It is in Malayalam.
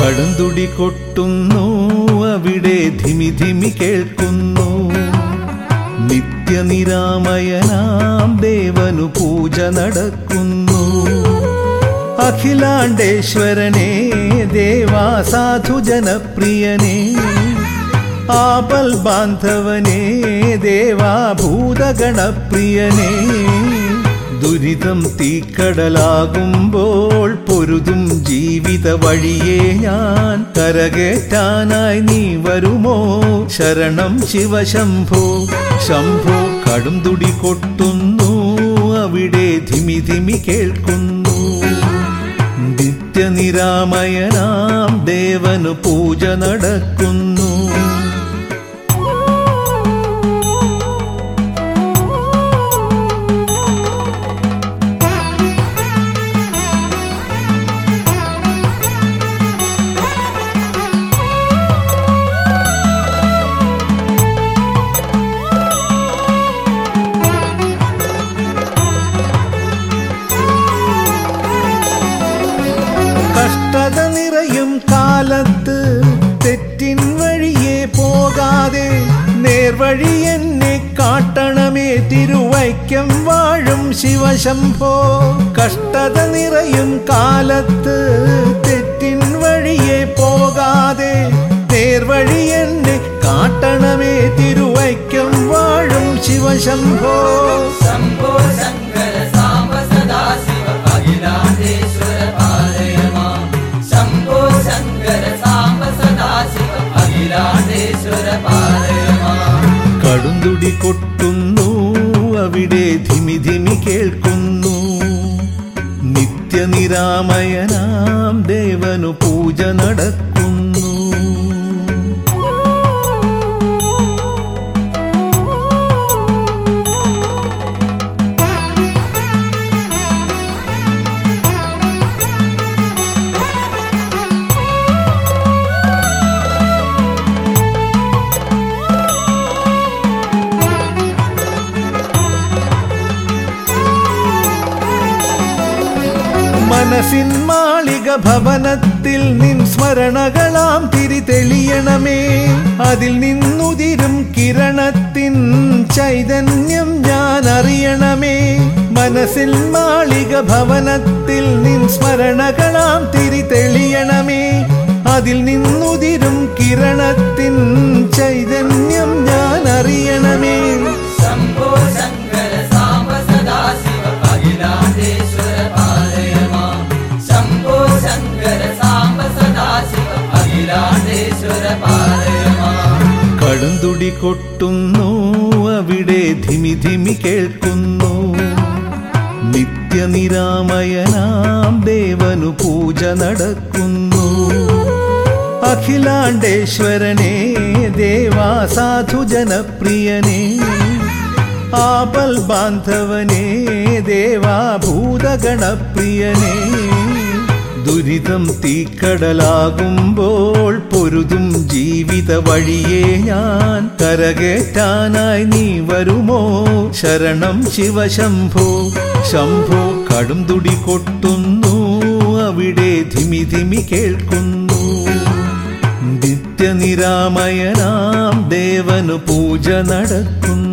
കടുന്തുടി കൊട്ടുന്നു അവിടെ ധിമി ധിമി കേൾക്കുന്നു നിത്യനിരാമയനാം ദേവനു പൂജ നടക്കുന്നു അഖിലാണ്ടേശ്വരനെ ദേവാ സാധു ജനപ്രിയനേ ആപൽ ബാന്ധവനേ ദേവാ ഭൂതഗണപ്രിയനേ ദുരിതം തീക്കടലാകുമ്പോൾ പൊരുതും ജീവിത വഴിയെ ഞാൻ കരകേറ്റാനായി നീ വരുമോ ശരണം ശിവശംഭോ ശംഭോ കടും തുടി കൊട്ടുന്നു അവിടെ ധിമി ധിമി കേൾക്കുന്നു നിത്യനിരാമയനാം ദേവനു പൂജ നടക്കുന്നു കഷ്ടത നിറയും കാലത്ത് തെറ്റിൻ വഴിയെ പോകാതെ നേർവഴി എന്നെ കാട്ടണമേ തിരുവൈക്കം വാഴും ശിവശംഭോ കഷ്ടത നിറയും കാലത്ത് തെറ്റിൻ വഴിയെ പോകാതെ നേർവഴി എന്നെ കാട്ടണമേ തിരുവൈക്കം വാഴും ശിവശംഭോ शम्भो शङ्कर साम्ब सदाशिव अखिलाण्डेश्वर पालय माम् शम्भो शङ्कर साम्ब सदाशिव अखिलाण्डेश्वर पालय माम् കടുന്തുടി കൊട്ടുന്നു അവിടെ ധിമി ധിമി കേൾക്കുന്നു നിത്യനിരാമയനാം ദേവനു പൂജ നടക്കുന്നു മനസ്സിൻ മാളിക ഭവനത്തിൽ നിൻ സ്മരണകളാം തിരി തെളിയണമേ അതിൽ നിന്നുതിരും കിരണത്തിൻ ചൈതന്യം ഞാൻ അറിയണമേ മനസ്സിൽ മാളിക ഭവനത്തിൽ നിൻ സ്മരണകളാം തിരി തെളിയണമേ അതിൽ നിന്നുതിരും കിരണത്തിൻ ചൈതന്യം ഞാൻ അറിയണമേ शम्भो शङ्कर साम्ब सदाशिव अखिलाण्डेश्वर पालय माम् शम्भो शङ्कर साम्ब सदाशिव अखिलाण्डेश्वर पालय माम् കടുന്തുടി കൊട്ടുന്നു അവിടെ ധിമി ധിമി കേൾക്കുന്നു നിത്യനിരാമയനാം ദേവനു പൂജ നടക്കുന്നു അഖിലാണ്ടേശ്വരനെ ദേവാ സാധു ജനപ്രിയനേ ആപൽ ബാന്ധവനേ ദേവാ ഭൂതഗണപ്രിയനേ ദുരിതം തീക്കടലാകുമ്പോൾ പൊരുതും ജീവിത വഴിയെ ഞാൻ കരകേറ്റാനായി നീ വരുമോ ശരണം ശിവശംഭോ ശംഭോ കടും തുടി കൊട്ടുന്നു അവിടെ ധിമി ധിമി കേൾക്കുന്നു നിത്യനിരാമയനാം ദേവനു പൂജ നടക്കുന്നു